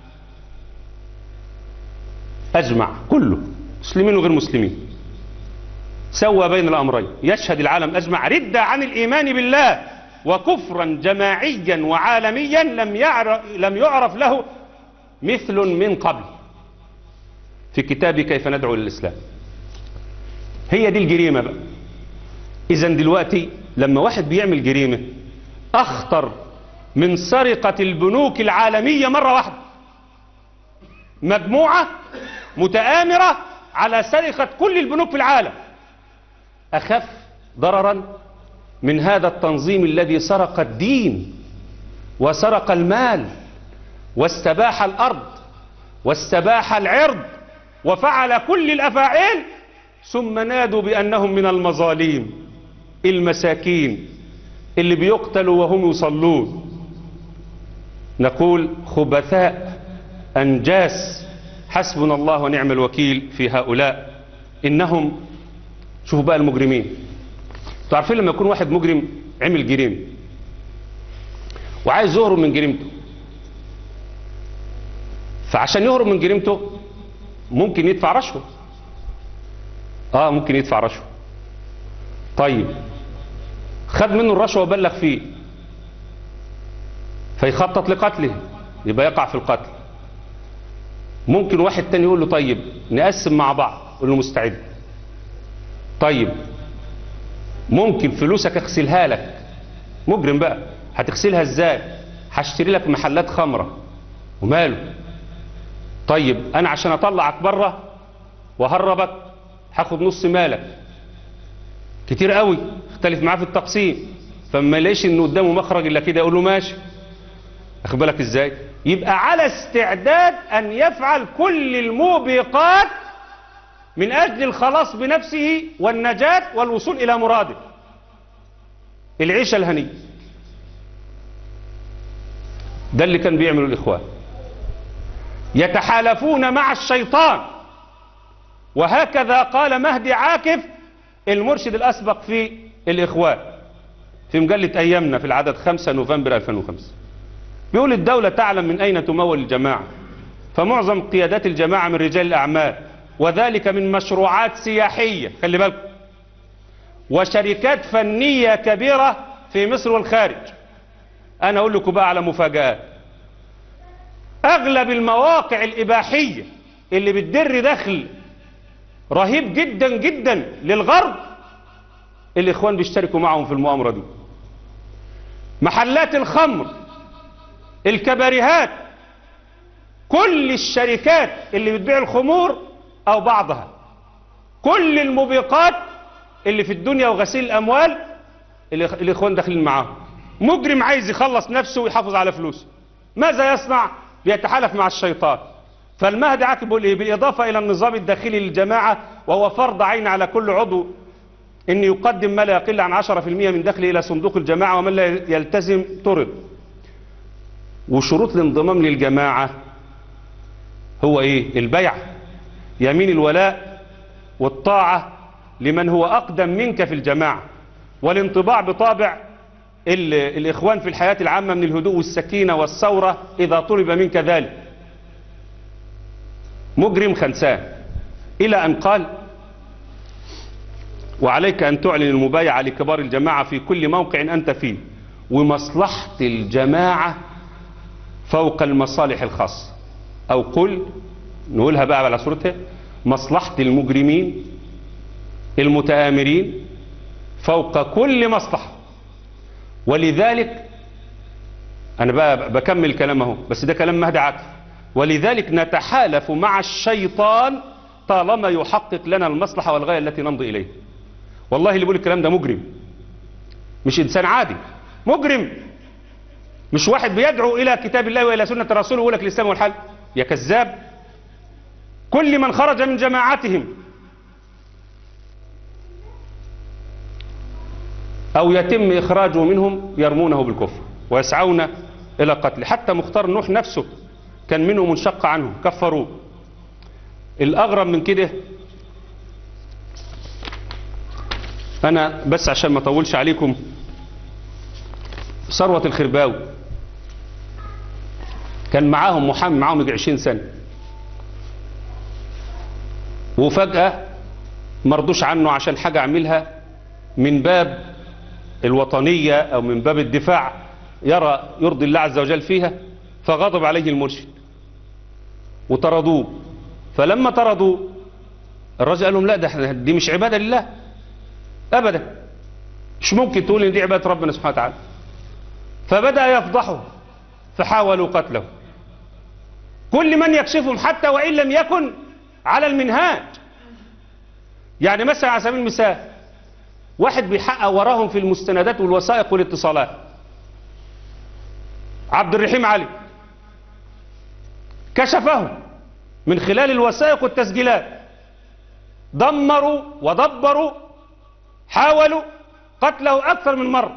أجمع كله مسلمين وغير مسلمين سوى بين الأمرين يشهد العالم أجمع ردة عن الإيمان بالله وكفرا جماعيا وعالميا لم يعرف, لم يعرف له مثل من قبل في كتاب كيف ندعو للإسلام هي دي الجريمة بقى إذا دلوقتي لما واحد بيعمل جريمة أخطر من سرقة البنوك العالمية مرة واحدة مجموعة متآمرة على سرقة كل البنوك في العالم أخف ضررا من هذا التنظيم الذي سرق الدين وسرق المال واستباح الأرض واستباح العرض وفعل كل الأفاعيل ثم نادوا بأنهم من المظالم المساكين اللي بيقتلوا وهم يصلون نقول خبثاء أنجاس حسبنا الله ونعم الوكيل في هؤلاء إنهم شوفوا بقى المجرمين تعرفين لما يكون واحد مجرم عمل جريمة وعايز يهرب من جريمته فعشان يهرب من جريمته ممكن يدفع رشوة اه ممكن يدفع رشوة طيب خد منه الرشوة وبلغ فيه فيخطط لقتله يبقى يقع في القتل ممكن واحد تاني يقول له طيب نقسم مع بعض يقول له مستعد طيب ممكن فلوسك اغسلها لك مجرم بقى هتغسلها ازاي هشتري لك محلات خمرة وماله طيب انا عشان اطلعك بره وهربك هاخد نص مالك كتير قوي اختلف معاه في التقسيم فما يلاقيش ان قدامه مخرج الا كده يقول له ماشي اخد بالك ازاي يبقى على استعداد ان يفعل كل الموبقات من اجل الخلاص بنفسه والنجاة والوصول الى مراده العيشة الهنية ده اللي كان بيعمله الاخوان يتحالفون مع الشيطان وهكذا قال مهدي عاكف المرشد الاسبق في الاخوان في مجلة ايامنا في العدد 5 نوفمبر 2005 بيقول الدولة تعلم من اين تمول الجماعة فمعظم قيادات الجماعة من رجال الاعمال وذلك من مشروعات سياحية خلي بالكم وشركات فنية كبيرة في مصر والخارج انا اقول لكم بقى على مفاجآت اغلب المواقع الاباحية اللي بتدر دخل رهيب جدا جدا للغرب الاخوان بيشتركوا معهم في المؤامرة دي محلات الخمر الكباريهات كل الشركات اللي بتبيع الخمور او بعضها كل الموبقات اللي في الدنيا وغسيل الاموال الإخ- الاخوان داخلين معاهم مجرم عايز يخلص نفسه ويحافظ على فلوسه ماذا يصنع بيتحالف مع الشيطان فالمهدي عاقب بيقول ايه بالاضافه الى النظام الداخلي للجماعه وهو فرض عين على كل عضو ان يقدم ما لا يقل عن 10% من دخله الى صندوق الجماعه ومن لا يلتزم طرد وشروط الانضمام للجماعه هو ايه البيع يمين الولاء والطاعة لمن هو أقدم منك في الجماعة والانطباع بطابع ال- الإخوان في الحياة العامة من الهدوء والسكينة والثورة إذا طلب منك ذلك مجرم خنسان إلى أن قال وعليك أن تعلن المبايعة لكبار الجماعة في كل موقع أنت فيه ومصلحة الجماعة فوق المصالح الخاصة أو قل نقولها بقى على صورتها مصلحة المجرمين المتآمرين فوق كل مصلحة ولذلك أنا بقى بكمل كلام اهو بس ده كلام مهدي عاكف ولذلك نتحالف مع الشيطان طالما يحقق لنا المصلحة والغاية التي نمضي إليها والله اللي بيقول الكلام ده مجرم مش إنسان عادي مجرم مش واحد بيدعو إلى كتاب الله وإلى سنة الرسول ويقول لك الإسلام والحل يا كذاب كل من خرج من جماعتهم أو يتم إخراجه منهم يرمونه بالكفر ويسعون إلى قتله حتى مختار نوح نفسه كان منه منشق عنه كفروه الأغرب من كده أنا بس عشان ما أطولش عليكم ثروة الخرباوي كان معاهم محامي معاهم يجي 20 سنة وفجأة مرضوش عنه عشان حاجة عملها من باب الوطنية أو من باب الدفاع يرى يرضي الله عز وجل فيها فغضب عليه المرشد وطردوه فلما طردوه الراجل قال لهم لا ده دي مش عبادة لله أبدا مش ممكن تقول إن دي عبادة ربنا سبحانه وتعالى فبدأ يفضحه فحاولوا قتله كل من يكشفهم حتى وإن لم يكن على المنهاج يعني مثلا على سبيل المثال واحد بيحقق وراهم في المستندات والوثائق والاتصالات عبد الرحيم علي كشفهم من خلال الوثائق والتسجيلات دمروا ودبروا حاولوا قتله أكثر من مرة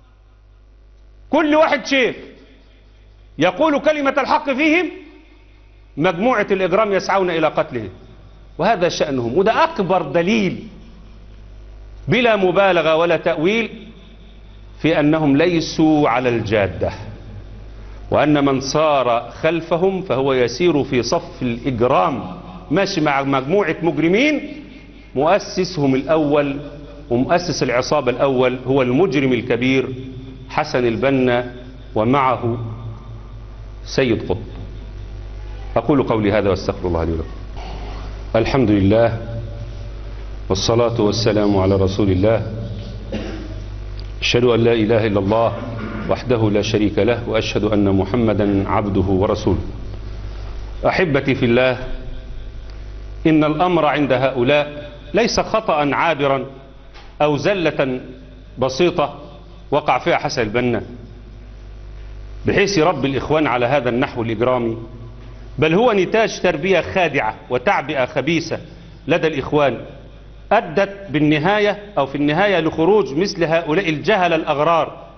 كل واحد شيخ يقول كلمة الحق فيهم مجموعة الإجرام يسعون إلى قتله وهذا شأنهم وده أكبر دليل بلا مبالغة ولا تأويل في أنهم ليسوا على الجادة وأن من صار خلفهم فهو يسير في صف الإجرام ماشي مع مجموعة مجرمين مؤسسهم الأول ومؤسس العصابة الأول هو المجرم الكبير حسن البنا ومعه سيد قطب أقول قولي هذا واستغفر الله لي ولكم الحمد لله والصلاة والسلام على رسول الله أشهد أن لا إله إلا الله وحده لا شريك له وأشهد أن محمدا عبده ورسوله أحبتي في الله إن الأمر عند هؤلاء ليس خطأ عابرا أو زلة بسيطة وقع فيها حسن البنا بحيث يربي الإخوان على هذا النحو الإجرامي بل هو نتاج تربية خادعة وتعبئة خبيثة لدى الإخوان أدت بالنهاية أو في النهاية لخروج مثل هؤلاء الجهل الأغرار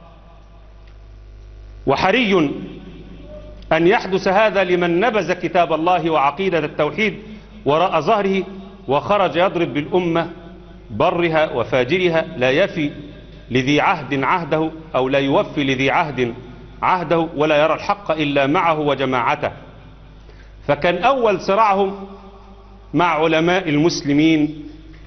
وحري أن يحدث هذا لمن نبذ كتاب الله وعقيدة التوحيد وراء ظهره وخرج يضرب بالأمة برها وفاجرها لا يفي لذي عهد عهده أو لا يوفي لذي عهد عهده ولا يرى الحق إلا معه وجماعته فكان أول صراعهم مع علماء المسلمين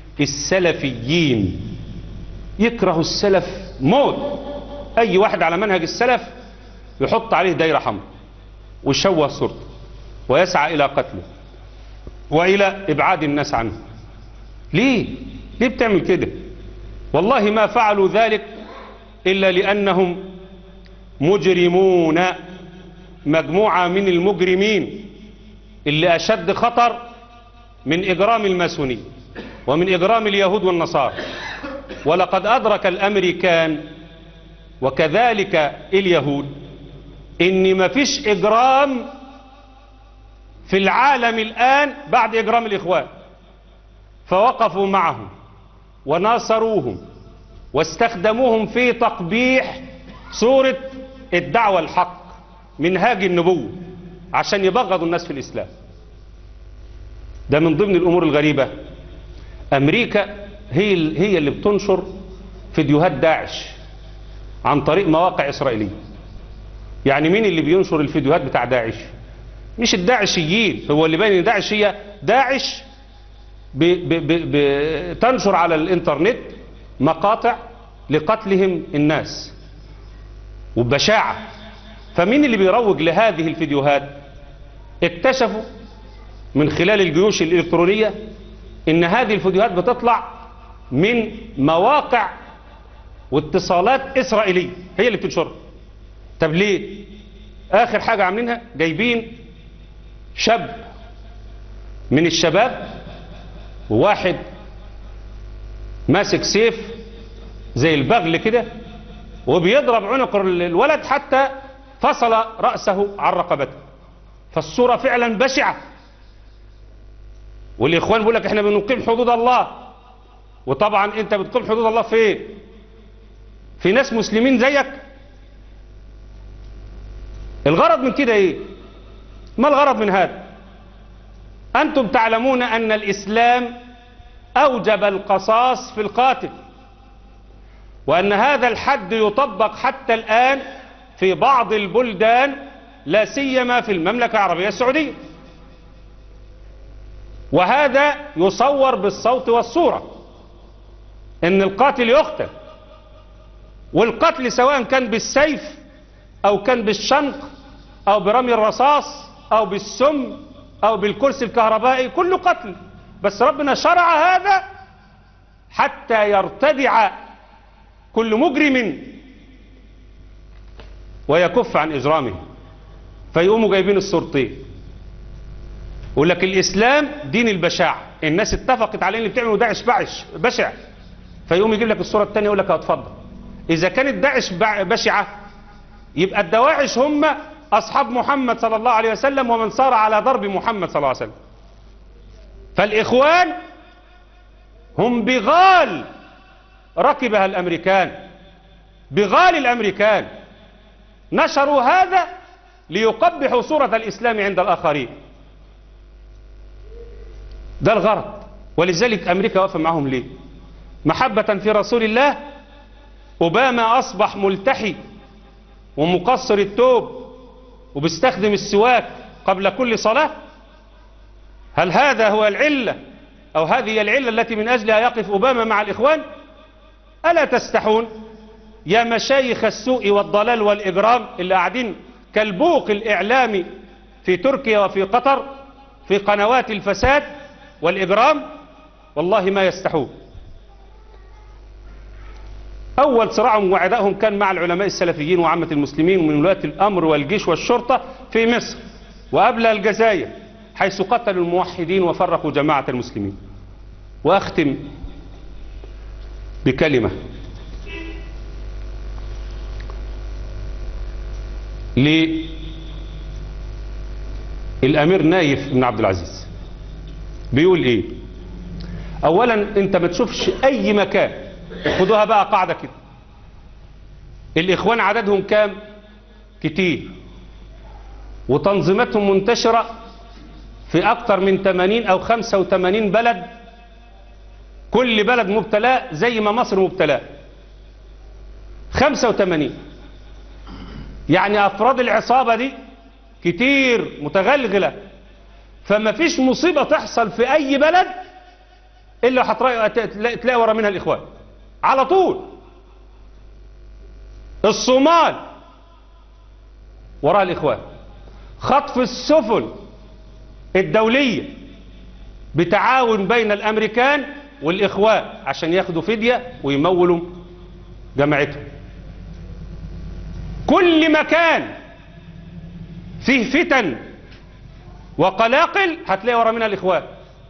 السلفيين يكره السلف موت أي واحد على منهج السلف يحط عليه دايرة حمراء ويشوه صورته ويسعى إلى قتله وإلى إبعاد الناس عنه ليه؟ ليه بتعمل كده؟ والله ما فعلوا ذلك إلا لأنهم مجرمون مجموعة من المجرمين اللي أشد خطر من إجرام الماسوني ومن إجرام اليهود والنصارى ولقد أدرك الأمريكان وكذلك اليهود إن مفيش إجرام في العالم الآن بعد إجرام الإخوان فوقفوا معهم وناصروهم واستخدموهم في تقبيح صورة الدعوة الحق منهاج النبوة عشان يبغضوا الناس في الإسلام ده من ضمن الأمور الغريبة أمريكا هي هي اللي بتنشر فيديوهات داعش عن طريق مواقع إسرائيلية يعني مين اللي بينشر الفيديوهات بتاع داعش مش الداعشيين هو اللي باين داعش هي داعش ب ب ب بتنشر على الانترنت مقاطع لقتلهم الناس وبشاعة فمين اللي بيروج لهذه الفيديوهات اكتشفوا من خلال الجيوش الإلكترونية ان هذه الفيديوهات بتطلع من مواقع واتصالات إسرائيلية هي اللي بتنشرها طب ليه آخر حاجة عاملينها جايبين شاب من الشباب وواحد ماسك سيف زي البغل كده وبيضرب عنق الولد حتى فصل رأسه عن رقبته فالصورة فعلا بشعة والإخوان بيقول لك احنا بنقيم حدود الله وطبعا انت بتقيم حدود الله فين في ناس مسلمين زيك الغرض من كده ايه ما الغرض من هذا انتم تعلمون ان الاسلام اوجب القصاص في القاتل وان هذا الحد يطبق حتى الان في بعض البلدان لا سيما في المملكة العربية السعودية وهذا يصور بالصوت والصورة ان القاتل يقتل والقتل سواء كان بالسيف او كان بالشنق او برمي الرصاص او بالسم او بالكرسي الكهربائي كله قتل بس ربنا شرع هذا حتى يرتدع كل مجرم ويكف عن اجرامه فيقوموا جايبين الصورتين يقول لك الاسلام دين البشاعه الناس اتفقت على ان اللي بتعمله داعش بعش بشع فيقوم يجيب لك الصوره الثانيه يقول لك اتفضل اذا كانت داعش بشعه يبقى الدواعش هم اصحاب محمد صلى الله عليه وسلم ومن سار على ضرب محمد صلى الله عليه وسلم فالاخوان هم بغال ركبها الامريكان بغال الامريكان نشروا هذا ليقبحوا صورة الإسلام عند الآخرين ده الغرض ولذلك أمريكا واقفة معهم ليه محبة في رسول الله أوباما أصبح ملتحي ومقصر التوب وبيستخدم السواك قبل كل صلاة هل هذا هو العلة أو هذه العلة التي من أجلها يقف أوباما مع الإخوان ألا تستحون يا مشايخ السوء والضلال والإجرام اللي قاعدين كالبوق الإعلامي في تركيا وفي قطر في قنوات الفساد والإجرام والله ما يستحون أول صراعهم وعدائهم كان مع العلماء السلفيين وعامة المسلمين ومن ولاة الأمر والجيش والشرطة في مصر وقبلها الجزائر حيث قتلوا الموحدين وفرقوا جماعة المسلمين وأختم بكلمة للأمير نايف بن عبد العزيز بيقول ايه اولا انت ما تشوفش اي مكان خدوها بقى قاعدة كده الاخوان عددهم كام كتير وتنظيماتهم منتشرة في اكتر من 80 او 85 بلد كل بلد مبتلاء زي ما مصر مبتلاء 85 يعني افراد العصابة دي كتير متغلغلة فما فيش مصيبة تحصل في اي بلد الا هتلاقي تلاقي ورا منها الاخوان على طول الصومال وراء الاخوان خطف السفن الدولية بتعاون بين الامريكان والاخوان عشان ياخدوا فدية ويمولوا جماعتهم كل مكان فيه فتن وقلاقل هتلاقي ورا منها الاخوان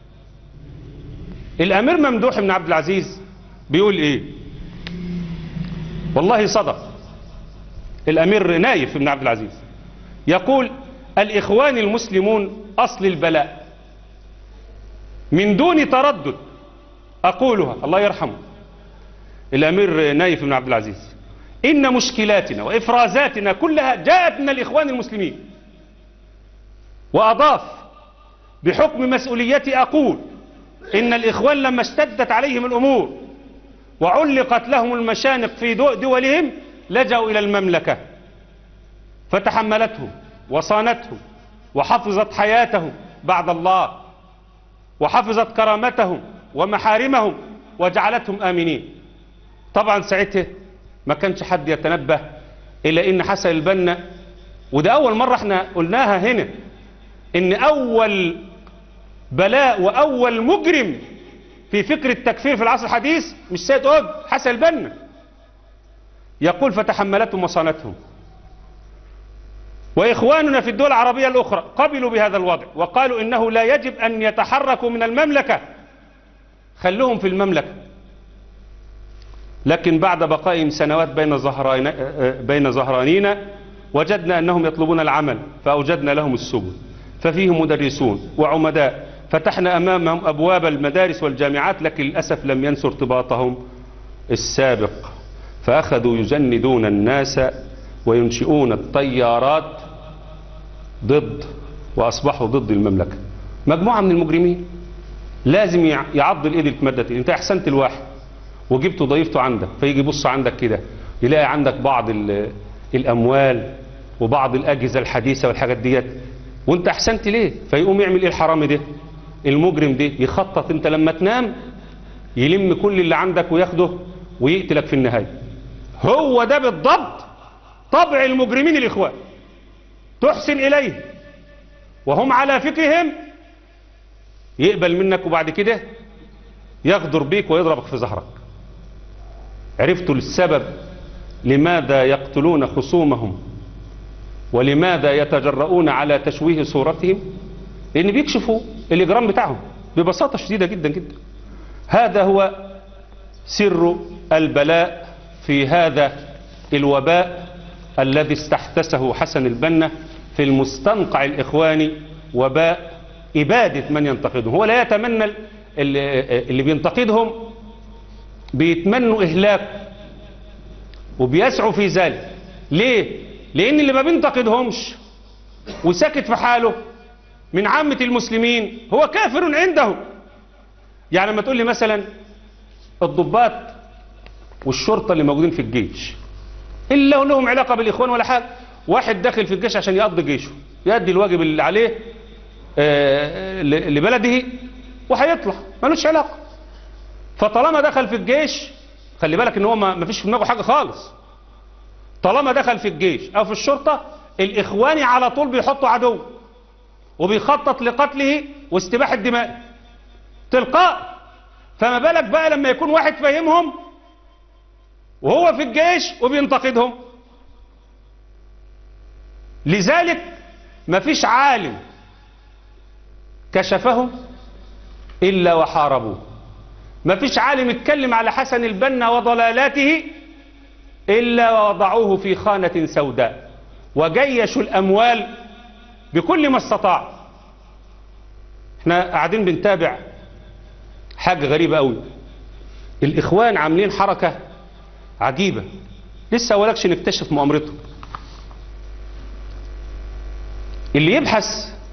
الامير ممدوح بن عبد العزيز بيقول ايه والله صدق الامير نايف بن عبد العزيز يقول الاخوان المسلمون اصل البلاء من دون تردد اقولها الله يرحمه الامير نايف بن عبد العزيز ان مشكلاتنا وافرازاتنا كلها جاءت من الاخوان المسلمين واضاف بحكم مسؤوليتي اقول ان الاخوان لما اشتدت عليهم الامور وعلقت لهم المشانق في دولهم لجأوا الى المملكة فتحملتهم وصانتهم وحفظت حياتهم بعد الله وحفظت كرامتهم ومحارمهم وجعلتهم آمنين طبعا ساعتها ما كانش حد يتنبه إلى إن حسن البنا وده أول مرة احنا قلناها هنا إن أول بلاء وأول مجرم في فكر التكفير في العصر الحديث مش سيد قطب حسن البنا يقول فتحملتهم وصانتهم وإخواننا في الدول العربية الأخرى قبلوا بهذا الوضع وقالوا إنه لا يجب أن يتحركوا من المملكة خلوهم في المملكة لكن بعد بقائهم سنوات بين ظهران بين ظهرانينا وجدنا أنهم يطلبون العمل فأوجدنا لهم السبل ففيهم مدرسون وعمداء فتحنا أمامهم أبواب المدارس والجامعات لكن للأسف لم ينسوا ارتباطهم السابق فأخذوا يجندون الناس وينشئون الطيارات ضد وأصبحوا ضد المملكة مجموعة من المجرمين لازم يع- يعض الإيد اللي اتمدت انت أحسنت الواحد وجبته ضيفته عندك فيجي يبص عندك كده يلاقي عندك بعض ال- الأموال وبعض الأجهزة الحديثة والحاجات ديت وانت أحسنت ليه فيقوم يعمل إيه الحرامي ده المجرم ده يخطط انت لما تنام يلم كل اللي عندك وياخده ويقتلك في النهاية هو ده بالضبط طبع المجرمين الإخوان تحسن إليه وهم على فكرهم يقبل منك وبعد كده يغدر بيك ويضربك في ظهرك عرفتوا السبب لماذا يقتلون خصومهم ولماذا يتجرؤون على تشويه صورتهم لأن بيكشفوا الإجرام بتاعهم ببساطة شديدة جدا جدا هذا هو سر البلاء في هذا الوباء الذي استحدثه حسن البنا في المستنقع الإخواني وباء إبادة من ينتقدهم هو لا يتمنى ال- ال- اللي بينتقدهم بيتمنوا إهلاك وبيسعوا في ذلك ليه؟ لأن اللي ما بينتقدهمش وساكت في حاله من عامة المسلمين هو كافر عنده يعني لما تقول لي مثلا الضباط والشرطة اللي موجودين في الجيش إلا لهم علاقة بالإخوان ولا حاجة واحد داخل في الجيش عشان يقضي جيشه يؤدي الواجب اللي عليه آه، ل- لبلده وهيطلع ملوش علاقة فطالما دخل في الجيش خلي بالك ان هو ما ما فيش في دماغه حاجة خالص طالما دخل في الجيش او في الشرطة الاخواني على طول بيحطوا عدو وبيخطط لقتله واستباحة دماء تلقاء فما بالك بقى لما يكون واحد فاهمهم وهو في الجيش وبينتقدهم لذلك مفيش عالم كشفهم إلا وحاربوه مفيش عالم اتكلم على حسن البنا وضلالاته إلا ووضعوه في خانة سوداء وجيشوا الأموال بكل ما استطاع احنا قاعدين بنتابع حاجة غريبة قوي الإخوان عاملين حركة عجيبة لسه ولكش نكتشف مؤامرتهم اللي يبحث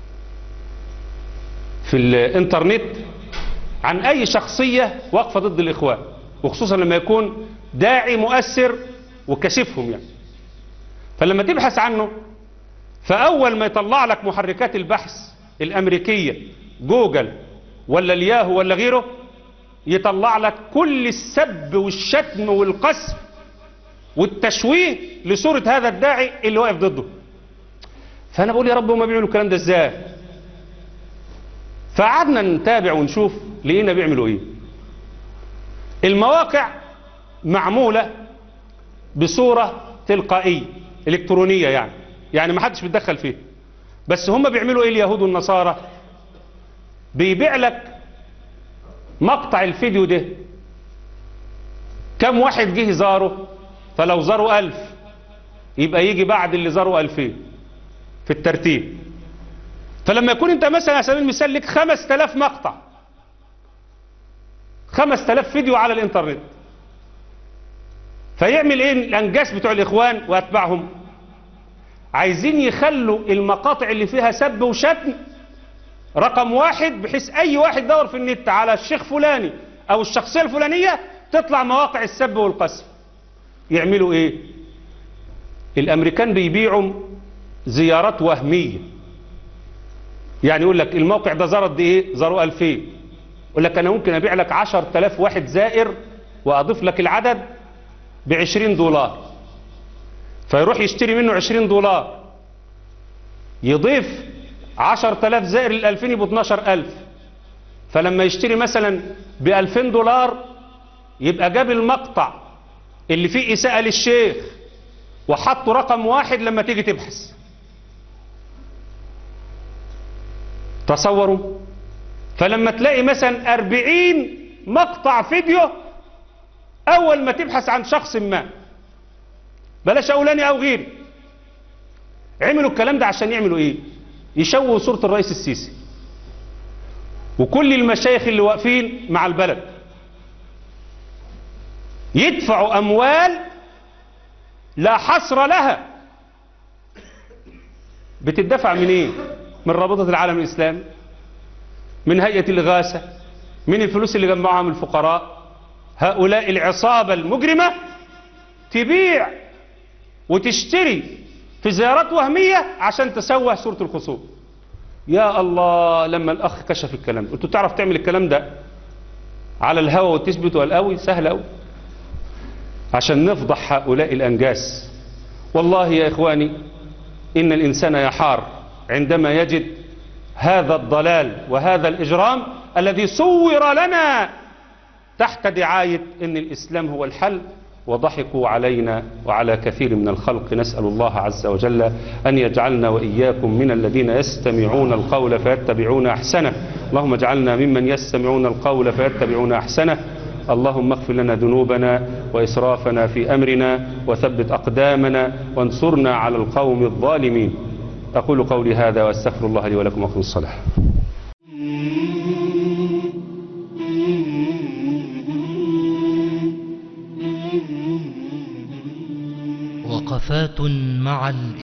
في الانترنت عن اي شخصية واقفة ضد الاخوان وخصوصا لما يكون داعي مؤثر وكشفهم يعني فلما تبحث عنه فاول ما يطلع لك محركات البحث الامريكية جوجل ولا الياهو ولا غيره يطلع لك كل السب والشتم والقسم والتشويه لصورة هذا الداعي اللي واقف ضده فانا بقول يا رب هما بيعملوا الكلام ده ازاي فقعدنا نتابع ونشوف لقينا بيعملوا ايه المواقع معمولة بصورة تلقائية الكترونية يعني يعني ما حدش بيتدخل فيه بس هم بيعملوا ايه اليهود والنصارى بيبيع لك مقطع الفيديو ده كم واحد جه زاره فلو زاروا ألف يبقى يجي بعد اللي زاروا ألفين في الترتيب فلما يكون انت مثلا على سبيل المثال لك 5000 مقطع 5000 فيديو على الانترنت فيعمل ايه الانجاس بتوع الاخوان واتباعهم عايزين يخلوا المقاطع اللي فيها سب وشتم رقم واحد بحيث اي واحد دور في النت على الشيخ فلاني او الشخصية الفلانية تطلع مواقع السب والقسم يعملوا ايه الامريكان بيبيعوا زيارات وهمية يعني يقول لك الموقع ده زار قد ايه زاروا 2000 يقول لك انا ممكن ابيع لك 10000 واحد زائر واضيف لك العدد ب 20 دولار فيروح يشتري منه 20 دولار يضيف 10000 زائر لل 2000 يبقوا 12000 فلما يشتري مثلا ب 2000 دولار يبقى جاب المقطع اللي فيه إساءة للشيخ وحطه رقم واحد لما تيجي تبحث تصوروا فلما تلاقي مثلا أربعين مقطع فيديو اول ما تبحث عن شخص ما بلاش اولاني او غيري عملوا الكلام ده عشان يعملوا ايه يشوهوا صورة الرئيس السيسي وكل المشايخ اللي واقفين مع البلد يدفعوا اموال لا حصر لها بتدفع من ايه من رابطة العالم الاسلامي من هيئة الاغاثة من الفلوس اللي جمعوها من الفقراء هؤلاء العصابة المجرمة تبيع وتشتري في زيارات وهمية عشان تسوه صورة الخصوم يا الله لما الأخ كشف الكلام ده قلت له تعرف تعمل الكلام ده على الهوى وتثبته القوي سهل قوي عشان نفضح هؤلاء الأنجاس والله يا إخواني إن الإنسان يحار عندما يجد هذا الضلال وهذا الإجرام الذي صور لنا تحت دعاية أن الإسلام هو الحل وضحكوا علينا وعلى كثير من الخلق نسأل الله عز وجل أن يجعلنا وإياكم من الذين يستمعون القول فيتبعون أحسنه اللهم اجعلنا ممن يستمعون القول فيتبعون أحسنه اللهم اغفر لنا ذنوبنا وإسرافنا في أمرنا وثبت أقدامنا وانصرنا على القوم الظالمين أقول قولي هذا وأستغفر الله لي ولكم وأقم الصلاة وقفات مع